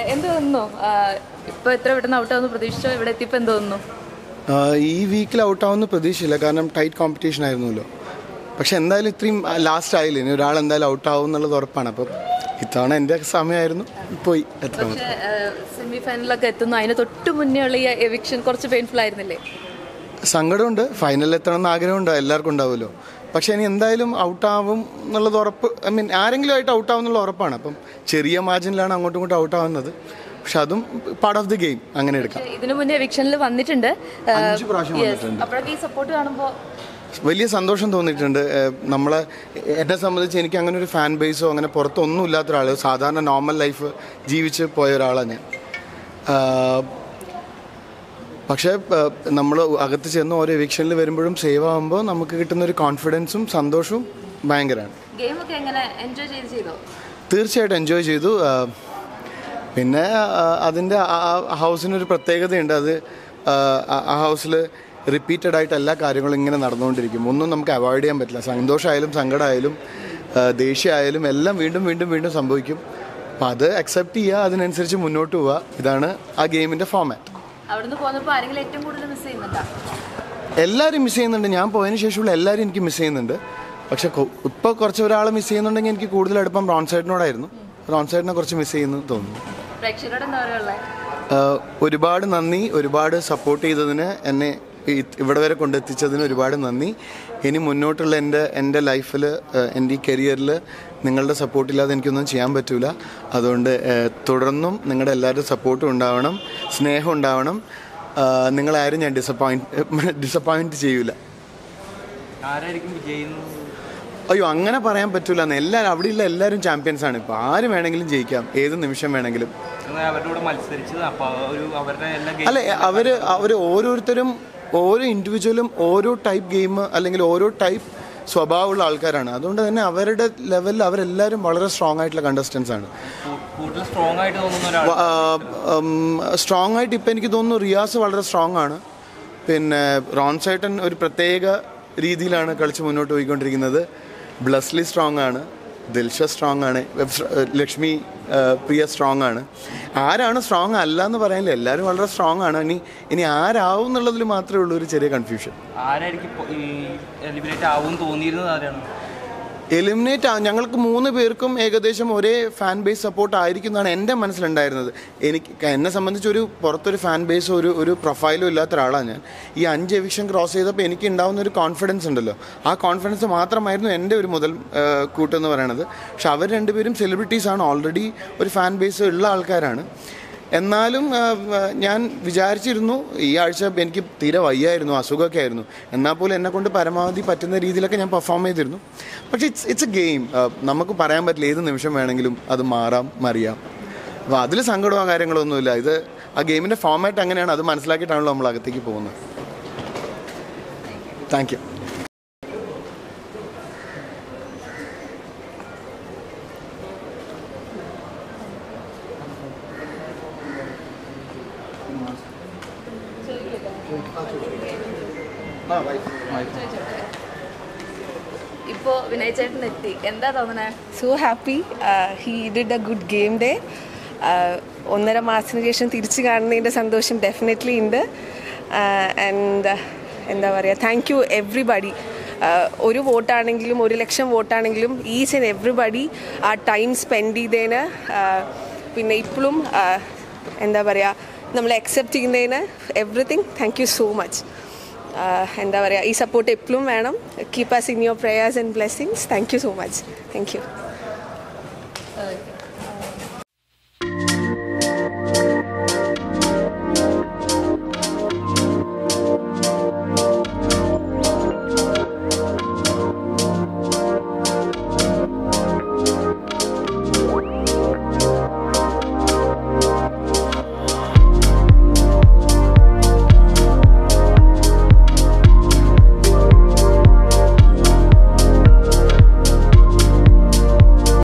എന്ത് തോന്നുന്നു ഇപ്പൊ എത്ര പെട്ടെന്ന് ഔട്ടാവുന്നു പ്രതീക്ഷിച്ചോ ഇവിടെ എത്തിയപ്പോ എന്ത് തോന്നുന്നു ആഹ് ഈ വീക്കിൽ ഔട്ടാവുമെന്ന് പ്രതീക്ഷയില്ല കാരണം ടൈറ്റ് കോമ്പറ്റീഷൻ ആയിരുന്നല്ലോ പക്ഷെ എന്തായാലും ഇത്രയും ലാസ്റ്റ് ആയില്ല ഇനി ഒരാൾ എന്തായാലും ഔട്ടാവും എന്നുള്ളത് ഉറപ്പാണ് അപ്പം ഇത്തവണ എൻ്റെ സമയമായിരുന്നു പോയി എത്ര പക്ഷേ സെമി ഫൈനലൊക്കെ എത്തുന്നു അതിന് തൊട്ട് മുന്നേ ഉള്ള ഈ എവിക്ഷൻ കുറച്ച് പെയിൻഫുൾ ആയിരുന്നില്ലേ സങ്കടമുണ്ട് ഫൈനലിൽ എത്തണം എന്ന് ആഗ്രഹമുണ്ട് എല്ലാവർക്കും ഉണ്ടാവുമല്ലോ പക്ഷെ ഇനി എന്തായാലും ഔട്ടാവും എന്നുള്ളത് ഉറപ്പ് ഐ മീൻ ആരെങ്കിലും ആയിട്ട് ഔട്ടാവും എന്നുള്ള ഉറപ്പാണ് അപ്പം ചെറിയ മാർജിനിലാണ് അങ്ങോട്ടും ഇങ്ങോട്ടും ഔട്ടാവുന്നത് പക്ഷെ അതും പാർട്ട് ഓഫ് ദി ഗെയിം അങ്ങനെ എടുക്കാം ഇതിനു മുന്നേ എവിക്ഷനിൽ വന്നിട്ടുണ്ട് അഞ്ച് പ്രാവശ്യം വന്നിട്ടുണ്ട് അപ്പോഴൊക്കെ ഈ സപ്പോർട്ട് കാണുമ്പോൾ വലിയ സന്തോഷം തോന്നിയിട്ടുണ്ട് ഏഹ് നമ്മളെ എന്നെ സംബന്ധിച്ച് എനിക്ക് അങ്ങനെ ഒരു ഫാൻ ബേസോ അങ്ങനെ പുറത്തൊന്നും ഇല്ലാത്ത ഒരാൾ സാധാരണ നോർമൽ ലൈഫ് ജീവിച്ച് പോയ ഒരാളാണ് ഞാൻ ആഹ് പക്ഷേ നമ്മൾ അകത്ത് ചെന്ന് ഓരോ എവിക്ഷനിൽ വരുമ്പോഴും സേവ് ആകുമ്പോൾ നമുക്ക് കിട്ടുന്ന ഒരു കോൺഫിഡൻസും സന്തോഷവും ഭയങ്കരമാണ് ഗെയിമൊക്കെ എങ്ങനെ എൻജോയ് ചെയ്ത് ചെയ്തോ തീർച്ചയായിട്ടും എൻജോയ് ചെയ്തു ആ, പിന്നെ ആ, അതിൻ്റെ ആ- ആ ഹൗസിനൊരു പ്രത്യേകതയുണ്ട് അത് ആ, ആ- ആ ഹൗസിൽ റിപ്പീറ്റഡ് ആയിട്ട് എല്ലാ കാര്യങ്ങളും ഇങ്ങനെ നടന്നുകൊണ്ടിരിക്കും ഒന്നും നമുക്ക് അവോയ്ഡ് ചെയ്യാൻ പറ്റില്ല സന്തോഷമായാലും സങ്കടമായാലും ആ, ദേഷ്യമായാലും എല്ലാം വീണ്ടും വീണ്ടും വീണ്ടും സംഭവിക്കും അപ്പം അത് അക്സെപ്റ്റ് ചെയ്യുക അതിനനുസരിച്ച് മുന്നോട്ട് പോവുക ഇതാണ് ആ ഗെയിമിൻ്റെ ഫോമാറ്റ് അവിടുന്ന് പോന്നപ്പോൾ ആരെങ്കിലും ഏറ്റവും കൂടുതൽ മിസ് ചെയ്യുന്നുണ്ടോ എല്ലാവരും മിസ് ചെയ്യുന്നുണ്ട് ഞാൻ പോയതിന് ശേഷമുള്ള എല്ലാവരും എനിക്ക് മിസ് ചെയ്യുന്നുണ്ട് പക്ഷെ ഇപ്പോൾ കുറച്ച് ഒരാളെ മിസ് ചെയ്യുന്നുണ്ടെങ്കിൽ എനിക്ക് കൂടുതൽ അടുപ്പം റോൺ സൈഡിനോടായിരുന്നു റോൺ സൈഡിനെ കുറച്ച് മിസ് ചെയ്യുന്നു തോന്നുന്നു പ്രേക്ഷകരോട് എന്താ പറയുള്ളത് ആഹ് ഒരുപാട് നന്ദി ഒരുപാട് സപ്പോർട്ട് ചെയ്തതിന് എന്നെ ഈ- ഇവിടെ വരെ കൊണ്ടെത്തിച്ചതിന് ഒരുപാട് നന്ദി ഇനി മുന്നോട്ടുള്ള എൻ്റെ എൻ്റെ ലൈഫിൽ എൻ്റെ ഈ കരിയറിൽ നിങ്ങളുടെ സപ്പോർട്ടില്ലാതെ എനിക്കൊന്നും ചെയ്യാൻ പറ്റൂല അതുകൊണ്ട് ആഹ് തുടർന്നും നിങ്ങളുടെ എല്ലാവരുടെ സപ്പോർട്ടും ഉണ്ടാവണം സ്നേഹം ഉണ്ടാവണം ആഹ് നിങ്ങളാരും ഞാൻ ഡിസപ്പോയിൻറ്റ് ഡിസപ്പോയിൻറ്റ് ചെയ്യൂല ആരായിരിക്കും വിജയിക്കുന്നത് അയ്യോ അങ്ങനെ പറയാൻ പറ്റൂല എല്ലാവരും അവിടെയുള്ള എല്ലാവരും ചാമ്പ്യൻസ് ആണ് ഇപ്പോൾ ആര് വേണമെങ്കിലും ജയിക്കാം ഏത് നിമിഷം വേണമെങ്കിലും എന്നാൽ അവരുടെ കൂടെ മത്സരിച്ചത് അപ്പോൾ ഒരു അവരുടെ എല്ലാ അല്ല അവർ അവർ ഓരോരുത്തരും ഓരോ ഇൻഡിവിജ്വലും ഓരോ ടൈപ്പ് ഗെയിം അല്ലെങ്കിൽ ഓരോ ടൈപ്പ് സ്വഭാവമുള്ള ആൾക്കാരാണ് അതുകൊണ്ട് തന്നെ അവരുടെ ലെവലിൽ അവരെല്ലാവരും വളരെ സ്ട്രോങ് ആയിട്ടുള്ള കണ്ടസ്റ്റൻസ് ആണ് കൂടുതൽ സ്ട്രോങ് ആയിട്ട് തോന്നുന്ന ഒരാൾ സ്ട്രോങ് ആയിട്ട് ഇപ്പം എനിക്ക് തോന്നുന്നു റിയാസ് വളരെ സ്ട്രോങ് ആണ് പിന്നെ റോൺ സൈട്ടൻ ഒരു പ്രത്യേക രീതിയിലാണ് കളിച്ച് മുന്നോട്ട് പോയിക്കൊണ്ടിരിക്കുന്നത് ബ്ലസ്ലി സ്ട്രോങ് ആണ് ദിൽഷ സ്ട്രോങ് ആണ് ഏഹ് ലക്ഷ്മി ഏഹ് പ്രിയ സ്ട്രോങ് ആണ് ആരാണ് സ്ട്രോങ് അല്ല എന്ന് പറയാനില്ല എല്ലാവരും വളരെ സ്ട്രോങ് ആണ് ഇനി ഇനി ആരാവും എന്നുള്ളതിൽ മാത്രമേ ഉള്ളൂ ഒരു ചെറിയ കൺഫ്യൂഷൻ ആരായിരിക്കും ഇപ്പൊ ഈ എലിമിനേറ്റ് ആവും തോന്നിയിരുന്നത് ആരാണ് എലിമിനേറ്റ് ആ ഞങ്ങൾക്ക് മൂന്ന് പേർക്കും ഏകദേശം ഒരേ ഫാൻ ബേസ് സപ്പോർട്ട് ആയിരിക്കും എന്നാണ് എൻ്റെ മനസ്സിലുണ്ടായിരുന്നത് എനിക്ക് എന്നെ സംബന്ധിച്ച് ഒരു പുറത്തൊരു ഫാൻ ബേസോ ഒരു ഒരു പ്രൊഫൈലും ഇല്ലാത്ത ഒരാളാണ് ഞാൻ ഈ അഞ്ച് എവിക്ഷൻ ക്രോസ് ചെയ്തപ്പോൾ എനിക്ക് ഉണ്ടാവുന്ന ഒരു കോൺഫിഡൻസ് ഉണ്ടല്ലോ ആ കോൺഫിഡൻസ് മാത്രമായിരുന്നു എൻ്റെ ഒരു മുതൽ ആ, കൂട്ടെന്ന് പറയണത് പക്ഷെ അവർ രണ്ടുപേരും സെലിബ്രിറ്റീസ് ആണ് ഓൾറെഡി ഒരു ഫാൻ ബേസ് ഉള്ള ആൾക്കാരാണ് എന്നാലും ആ, ആ, ഞാൻ വിചാരിച്ചിരുന്നു ഈ ആഴ്ച എനിക്ക് തീരെ വയ്യായിരുന്നു അസുഖമൊക്കെ ആയിരുന്നു എന്നാൽ പോലും എന്നെ കൊണ്ട് പരമാവധി പറ്റുന്ന രീതിയിലൊക്കെ ഞാൻ പെർഫോം ചെയ്തിരുന്നു പക്ഷേ ഇറ്റ്സ് ഇറ്റ്സ് എ ഗെയിം നമുക്ക് പറയാൻ പറ്റില്ല ഏത് നിമിഷം വേണമെങ്കിലും അത് മാറാം മറിയാം അപ്പോൾ അതിൽ സങ്കടമോ കാര്യങ്ങളോ ഒന്നുമില്ല ഇത് ആ ഗെയിമിൻ്റെ ഫോമാറ്റ് അങ്ങനെയാണ് അത് മനസ്സിലാക്കിയിട്ടാണല്ലോ നമ്മൾ അകത്തേക്ക് പോകുന്നത് താങ്ക് യു ഇപ്പോ വിനയ് ചേട്ടൻ എത്തി എന്താ തോന്നണേ so happy he did a good game day ഒന്നര മാസത്തിന് ശേഷം തിരിച്ചു കാണുന്നതിൻ്റെ സന്തോഷം ഡെഫിനറ്റ്ലി ഉണ്ട് ആൻഡ് എന്താ പറയുക താങ്ക് യു എവ്രിബഡി ഒരു വോട്ടാണെങ്കിലും ഒരു ലക്ഷം വോട്ടാണെങ്കിലും ഈച്ച് ആൻഡ് എവ്രിബഡി ആ ടൈം സ്പെൻഡ് ചെയ്തതിന് uh, പിന്നെ ഇപ്പോഴും എന്താ പറയുക നമ്മൾ അക്സെപ്റ്റ് ചെയ്യുന്നതിന് everything thank you so much എന്താ പറയുക ഈ സപ്പോർട്ട് എപ്പോഴും വേണം keep us in your prayers and blessings thank you so much thank you okay